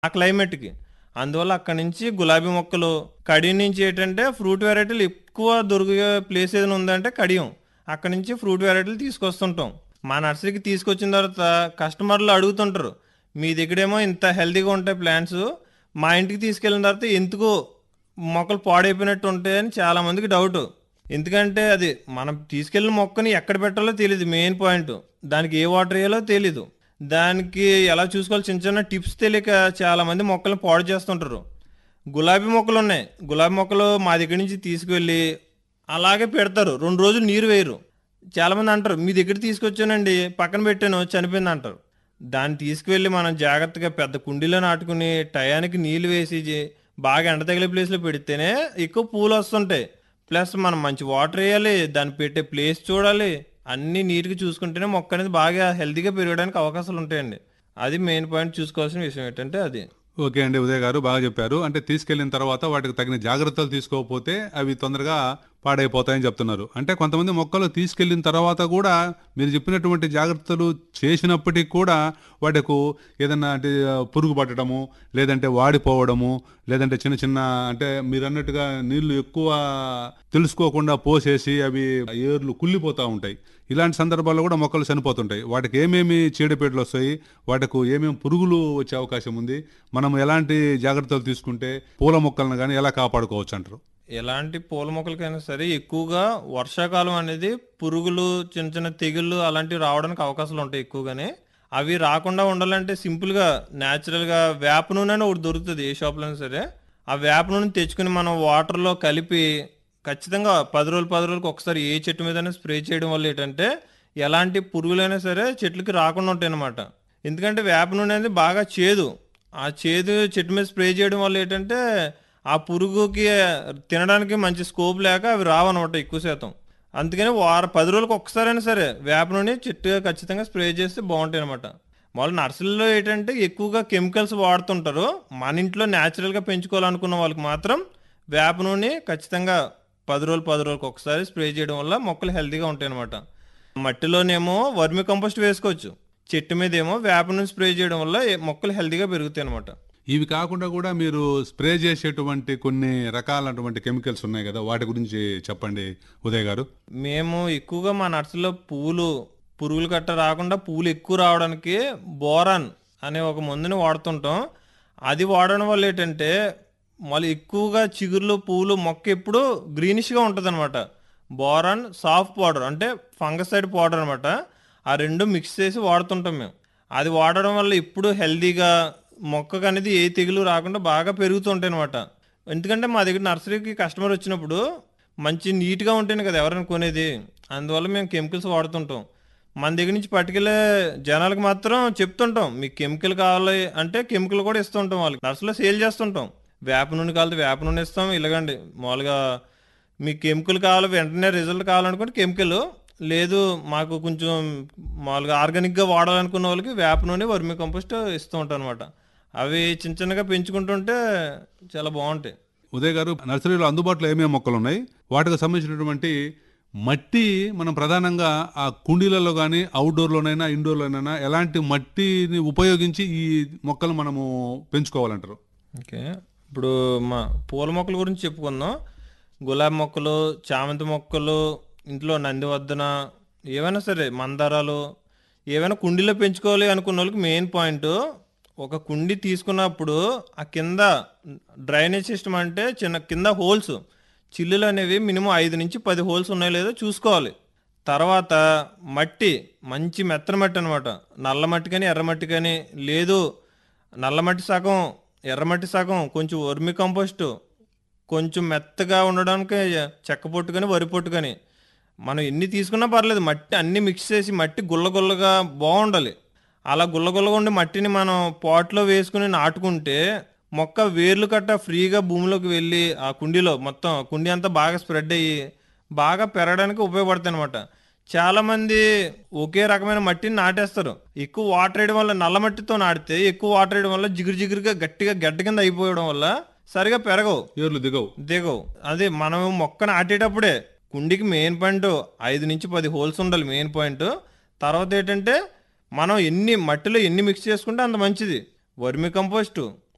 ఆ క్లైమేట్కి అందువల్ల అక్కడి నుంచి గులాబీ మొక్కలు కడియం నుంచి ఏంటంటే ఫ్రూట్ వెరైటీలు ఎక్కువ దొరికే ప్లేస్ ఏదైనా ఉందంటే కడియం అక్కడి నుంచి ఫ్రూట్ వెరైటీలు తీసుకొస్తుంటాం మా నర్సరీకి తీసుకొచ్చిన తర్వాత కస్టమర్లు అడుగుతుంటారు మీ దగ్గరేమో ఇంత హెల్తీగా ఉంటాయి ప్లాంట్స్ మా ఇంటికి తీసుకెళ్ళిన తర్వాత ఎందుకు మొక్కలు పాడైపోయినట్టు ఉంటాయని చాలా మందికి డౌట్ ఎందుకంటే అది మనం తీసుకెళ్ళిన మొక్కని ఎక్కడ పెట్టాలో తెలియదు మెయిన్ పాయింట్ దానికి ఏ వాటర్ వేయాలో తెలీదు దానికి ఎలా చూసుకోవాలి చిన్న చిన్న టిప్స్ తెలియక చాలా మంది మొక్కలను పాడు చేస్తుంటారు గులాబీ మొక్కలు ఉన్నాయి గులాబీ మొక్కలు మా దగ్గర నుంచి తీసుకువెళ్ళి అలాగే పెడతారు రెండు రోజులు నీరు వేయరు చాలా మంది అంటారు మీ దగ్గర తీసుకొచ్చానండి పక్కన పెట్టాను చనిపోయింది అంటారు దాన్ని తీసుకువెళ్ళి మనం జాగ్రత్తగా పెద్ద కుండీలో నాటుకుని టయానికి నీళ్లు వేసి జే- బాగా ఎండ తగిలే ప్లేస్లో పెడితేనే ఎక్కువ పూలు వస్తుంటాయి ప్లస్ మనం మంచి వాటర్ వేయాలి దాన్ని పెట్టే ప్లేస్ చూడాలి అన్నీ నీట్గా చూసుకుంటేనే మొక్క అనేది బాగా హెల్తీగా పెరగడానికి అవకాశాలు ఉంటాయండి అది మెయిన్ పాయింట్ చూసుకోవాల్సిన విషయం ఏంటంటే అది ఓకే అండి ఉదయ్ గారు బాగా చెప్పారు అంటే తీసుకెళ్లిన తర్వాత వాటికి తగిన జాగ్రత్తలు తీసుకోకపోతే అవి తొందరగా పాడైపోతాయని చెప్తున్నారు అంటే కొంతమంది మొక్కలు తీసుకెళ్లిన తర్వాత కూడా మీరు చెప్పినటువంటి జాగ్రత్తలు చేసినప్పటికీ కూడా వాటికు ఏదన్నా అంటే ఆ, పురుగు పట్టడము లేదంటే వాడిపోవడము లేదంటే చిన్న చిన్న అంటే మీరు అన్నట్టుగా నీళ్లు ఎక్కువ తెలుసుకోకుండా పోసేసి అవి ఏర్లు కుళ్ళిపోతూ ఉంటాయి ఇలాంటి సందర్భాల్లో కూడా మొక్కలు చనిపోతుంటాయి వాటికి ఏమేమి చీడపీడలు వస్తాయి వాటికి ఏమేమి పురుగులు వచ్చే అవకాశం ఉంది మనం ఎలాంటి జాగ్రత్తలు తీసుకుంటే పూల మొక్కలను కానీ ఎలా కాపాడుకోవచ్చు అంటారు ఎలాంటి పూల మొక్కలకైనా సరే ఎక్కువగా వర్షాకాలం అనేది పురుగులు చిన్న చిన్న తెగుళ్ళు అలాంటివి రావడానికి అవకాశాలు ఉంటాయి ఎక్కువగానే అవి రాకుండా ఉండాలంటే సింపుల్గా న్యాచురల్గా వేప నూనె అని ఒకటి దొరుకుతుంది ఏ షాప్లో అయినా సరే ఆ వేప నూనె తెచ్చుకుని మనం వాటర్లో కలిపి ఖచ్చితంగా పది రోజులు పది రోజులకు ఒకసారి ఏ చెట్టు మీదైనా స్ప్రే చేయడం వల్ల ఏంటంటే ఎలాంటి పురుగులైనా సరే చెట్లకి రాకుండా ఉంటాయి అన్నమాట ఎందుకంటే వేప నూనె అనేది బాగా చేదు ఆ చేదు చెట్టు మీద స్ప్రే చేయడం వల్ల ఏంటంటే ఆ పురుగుకి తినడానికి మంచి స్కోప్ లేక అవి రావన్నమాట ఎక్కువ శాతం అందుకని వార పది రోజులకు ఒక్కసారైనా సరే వేప నూనె చెట్టు ఖచ్చితంగా స్ప్రే చేస్తే బాగుంటాయి అనమాట మామూలు నర్సరీలో ఏంటంటే ఎక్కువగా కెమికల్స్ వాడుతుంటారు మన ఇంట్లో న్యాచురల్గా పెంచుకోవాలనుకున్న వాళ్ళకి మాత్రం వేప నూనె ఖచ్చితంగా పది రోజులు పది రోజులకు ఒకసారి స్ప్రే చేయడం వల్ల మొక్కలు హెల్తీగా ఉంటాయి అనమాట మట్టిలోనేమో వర్మి కంపోస్ట్ వేసుకోవచ్చు చెట్టు మీద ఏమో వేప నూనె స్ప్రే చేయడం వల్ల ఏ- మొక్కలు హెల్తీగా పెరుగుతాయి అనమాట ఇవి కాకుండా కూడా మీరు స్ప్రే చేసేటువంటి కొన్ని రకాలైనటువంటి కెమికల్స్ ఉన్నాయి కదా వాటి గురించి చెప్పండి ఉదయ్ గారు మేము ఎక్కువగా మా నర్సరీలో పూలు పురుగులు గట్ట రాకుండా పూలు ఎక్కువ రావడానికి బోరాన్ అనే ఒక మందుని వాడుతుంటాం అది వాడడం వల్ల ఏంటంటే మళ్ళీ ఎక్కువగా చిగుర్లు పూలు మొక్క ఎప్పుడు గ్రీనిష్గా ఉంటుంది అనమాట బోరాన్ సాఫ్ట్ పౌడర్ అంటే ఫంగసైడ్ పౌడర్ అనమాట ఆ రెండు మిక్స్ చేసి వాడుతుంటాం మేము అది వాడడం వల్ల ఇప్పుడు హెల్దీగా మొక్కకు అనేది ఏ తెగులు రాకుండా బాగా పెరుగుతుంటాయి అనమాట ఎందుకంటే మా దగ్గర నర్సరీకి కస్టమర్ వచ్చినప్పుడు మంచి నీట్గా ఉంటేనే కదా ఎవరైనా కొనేది అందువల్ల మేము కెమికల్స్ వాడుతుంటాం మన దగ్గర నుంచి పట్టుకెళ్ళే జనాలకు మాత్రం చెప్తుంటాం మీకు కెమికల్ కావాలి అంటే కెమికల్ కూడా ఇస్తుంటాం వాళ్ళకి నర్సరీలో సేల్ చేస్తుంటాం వేప నూనె కావాలి వేప నూనె ఇస్తాం ఇలాగండి మామూలుగా మీకు కెమికల్ కావాలి వెంటనే రిజల్ట్ కావాలనుకుంటే కెమికల్ లేదు మాకు కొంచెం మామూలుగా ఆర్గానిక్గా వాడాలనుకున్న వాళ్ళకి వేప నూనె వర్మి కంపోస్ట్ ఇస్తూ ఉంటాం అనమాట అవి చిన్న చిన్నగా పెంచుకుంటుంటే చాలా బాగుంటాయి ఉదయ్ గారు నర్సరీలో అందుబాటులో ఏమేమి మొక్కలు ఉన్నాయి వాటికి సంబంధించినటువంటి మట్టి మనం ప్రధానంగా ఆ కుండీలలో కానీ అవుట్డోర్లోనైనా ఇండోర్లోనైనా ఎలాంటి మట్టిని ఉపయోగించి ఈ మొక్కలు మనము పెంచుకోవాలంటారు ఓకే ఇప్పుడు మా పూల మొక్కల గురించి చెప్పుకుందాం గులాబీ మొక్కలు చామంతి మొక్కలు ఇంట్లో నందివర్ధన ఏవైనా సరే మందారాలు ఏవైనా కుండీలో పెంచుకోవాలి అనుకున్న వాళ్ళకి మెయిన్ పాయింట్ ఒక కుండి తీసుకున్నప్పుడు ఆ కింద డ్రైనేజ్ సిస్టమ్ అంటే చిన్న కింద హోల్స్ చిల్లులు అనేవి మినిమం ఐదు నుంచి పది హోల్స్ ఉన్నాయో లేదో చూసుకోవాలి తర్వాత మట్టి మంచి మెత్తని మట్టి అనమాట నల్ల మట్టి కానీ ఎర్ర మట్టి కానీ లేదు నల్ల మట్టి సగం ఎర్రమట్టి సగం కొంచెం వర్మి కంపోస్ట్ కొంచెం మెత్తగా ఉండడానికి చెక్క పొట్టు కానీ వరి పొట్టు కానీ మనం ఎన్ని తీసుకున్నా పర్లేదు మట్టి అన్ని మిక్స్ చేసి మట్టి గుల్లగుల్లగా బాగుండాలి అలా గుల్లగుల్లగా ఉండే మట్టిని మనం పాట్లో వేసుకుని నాటుకుంటే మొక్క వేర్లు కట్ట ఫ్రీగా భూమిలోకి వెళ్ళి ఆ కుండీలో మొత్తం కుండీ అంతా బాగా స్ప్రెడ్ అయ్యి బాగా పెరగడానికి ఉపయోగపడతాయి అనమాట చాలా మంది ఒకే రకమైన మట్టిని నాటేస్తారు ఎక్కువ వాటర్ వేయడం వల్ల నల్ల మట్టితో నాటితే ఎక్కువ వాటర్ వేయడం వల్ల జిగురు జిగురుగా గట్టిగా గడ్డ కింద అయిపోవడం వల్ల సరిగా పెరగవు ఏర్లు దిగవు దిగవు అదే మనం మొక్క నాటేటప్పుడే కుండికి మెయిన్ పాయింట్ ఐదు నుంచి పది హోల్స్ ఉండాలి మెయిన్ పాయింట్ తర్వాత ఏంటంటే మనం ఎన్ని మట్టిలో ఎన్ని మిక్స్ చేసుకుంటే అంత మంచిది వర్మి కంపోస్ట్